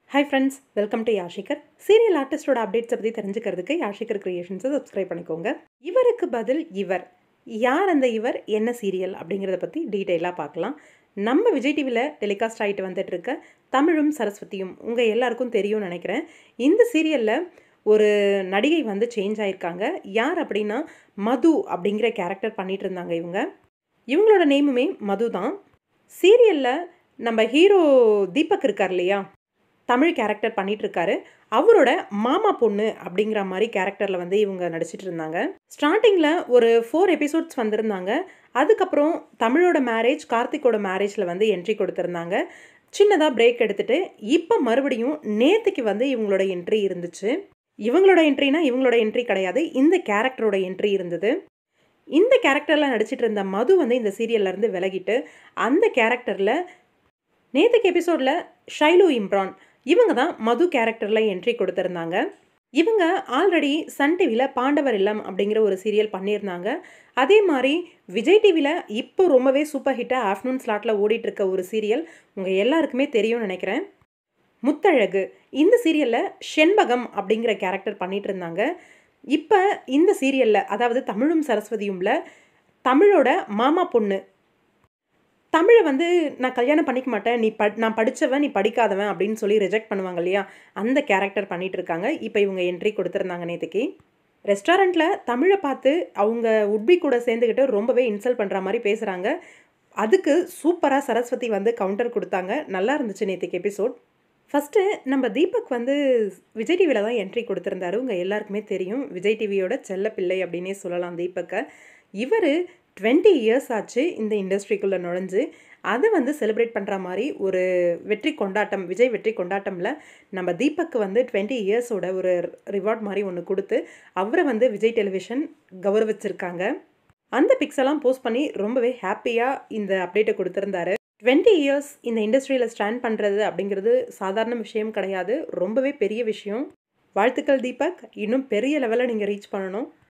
hi friends welcome to யாஷிகர் serial ஆர்டிஸ்டோட அப்டேட்ஸை பற்றி தெரிஞ்சுக்கிறதுக்கு யாஷிகர் கிரியேஷன்ஸை சப்ஸ்கிரைப் பண்ணிக்கோங்க இவருக்கு பதில் இவர் யார் அந்த இவர் என்ன சீரியல் அப்படிங்கிறத பற்றி டீட்டெயிலாக பார்க்கலாம் நம்ம விஜய் டிவியில் டெலிகாஸ்ட் ஆகிட்டு வந்துட்டு இருக்க தமிழும் சரஸ்வதியும் உங்கள் எல்லாருக்கும் தெரியும்னு நினைக்கிறேன் இந்த சீரியலில் ஒரு நடிகை வந்து சேஞ்ச் ஆயிருக்காங்க யார் அப்படின்னா மது அப்படிங்கிற கேரக்டர் பண்ணிட்டு இருந்தாங்க இவங்க இவங்களோட நேமுமே மது தான் சீரியலில் நம்ம ஹீரோ தீபக் இருக்கார் இல்லையா தமிழ் கேரக்டர் பண்ணிட்டு இருக்காரு அவரோட மாமா பொண்ணு அப்படிங்கிற மாதிரி கேரக்டரில் வந்து இவங்க நடிச்சிட்டு இருந்தாங்க ஸ்டார்டிங்கில் ஒரு ஃபோர் எபிசோட்ஸ் வந்திருந்தாங்க அதுக்கப்புறம் தமிழோட மேரேஜ் கார்த்திக்கோட மேரேஜில் வந்து என்ட்ரி கொடுத்துருந்தாங்க சின்னதாக பிரேக் எடுத்துட்டு இப்போ மறுபடியும் நேற்றுக்கு வந்து இவங்களோட என்ட்ரி இருந்துச்சு இவங்களோட என்ட்ரினா இவங்களோட என்ட்ரி கிடையாது இந்த கேரக்டரோட என்ட்ரி இருந்தது இந்த கேரக்டரில் நடிச்சிட்டு இருந்த மது வந்து இந்த சீரியல்ல இருந்து விலகிட்டு அந்த கேரக்டரில் நேற்றுக்கு எபிசோடில் ஷைலு இம்ரான் இவங்க தான் மது கேரக்டரில் என்ட்ரி கொடுத்துருந்தாங்க இவங்க ஆல்ரெடி சன் டிவியில் பாண்டவர் இல்லம் அப்படிங்கிற ஒரு சீரியல் பண்ணியிருந்தாங்க அதே மாதிரி விஜய் டிவியில் இப்போ ரொம்பவே சூப்பர் ஹிட்டாக ஆஃப்டர்நூன் ஸ்லாட்டில் ஓடிட்டுருக்க ஒரு சீரியல் உங்கள் எல்லாருக்குமே தெரியும்னு நினைக்கிறேன் முத்தழகு இந்த சீரியலில் செண்பகம் அப்படிங்கிற கேரக்டர் பண்ணிட்டு இருந்தாங்க இப்போ இந்த சீரியலில் அதாவது தமிழும் சரஸ்வதியும்ல தமிழோட மாமா பொண்ணு தமிழை வந்து நான் கல்யாணம் பண்ணிக்க மாட்டேன் நீ ப நான் படித்தவன் நீ படிக்காதவன் அப்படின்னு சொல்லி ரிஜெக்ட் பண்ணுவாங்க இல்லையா அந்த கேரக்டர் பண்ணிட்டு இருக்காங்க இப்போ இவங்க என்ட்ரி கொடுத்துருந்தாங்க நேற்றுக்கு ரெஸ்டாரண்ட்டில் தமிழை பார்த்து அவங்க உட்பி கூட சேர்ந்துக்கிட்டு ரொம்பவே இன்சல்ட் பண்ணுற மாதிரி பேசுகிறாங்க அதுக்கு சூப்பராக சரஸ்வதி வந்து கவுண்டர் கொடுத்தாங்க நல்லா இருந்துச்சு நேற்றுக்கு எபிசோட் ஃபஸ்ட்டு நம்ம தீபக் வந்து விஜய் டிவியில் தான் என்ட்ரி கொடுத்துருந்தாரு உங்கள் எல்லாருக்குமே தெரியும் விஜய் டிவியோட செல்ல பிள்ளை அப்படின்னே சொல்லலாம் தீபக்கை இவர் டுவெண்ட்டி இயர்ஸ் ஆச்சு இந்த இண்டஸ்ட்ரிக்குள்ளே நுழைஞ்சு அதை வந்து செலிப்ரேட் பண்ணுற மாதிரி ஒரு வெற்றி கொண்டாட்டம் விஜய் வெற்றி கொண்டாட்டமில் நம்ம தீபக்கு வந்து டுவெண்ட்டி இயர்ஸோட ஒரு ரிவார்ட் மாதிரி ஒன்று கொடுத்து அவரை வந்து விஜய் டெலிவிஷன் கௌரவிச்சிருக்காங்க அந்த பிக்ஸ் எல்லாம் போஸ்ட் பண்ணி ரொம்பவே ஹாப்பியாக இந்த அப்டேட்டை கொடுத்துருந்தாரு டுவெண்ட்டி இயர்ஸ் இந்த இண்டஸ்ட்ரியில் ஸ்டாண்ட் பண்ணுறது அப்படிங்கிறது சாதாரண விஷயம் கிடையாது ரொம்பவே பெரிய விஷயம் வாழ்த்துக்கள் தீபக் இன்னும் பெரிய லெவலில் நீங்கள் ரீச் பண்ணணும்